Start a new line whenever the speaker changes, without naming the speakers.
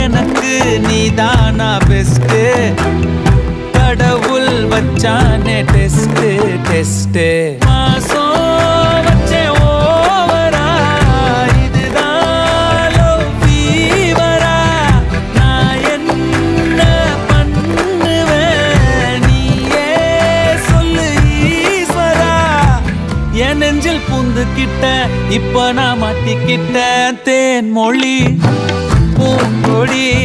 எனக்கு நீதானா பெஸ்ட் கடவுள் வச்சானே டெஸ்ட் டெஸ்ட் மாசம் வச்சே ஓவரா இதுதான் love fever ஆ? நான் என்ன பண்ணுவேன் நீயே சொல்லு ஈஸ்வரா என் நெஞ்சில் பூந்துக்கிட்ட இப்ப நான் மாட்டிக்கிட்ட தேன் மொழி பூங்கொடி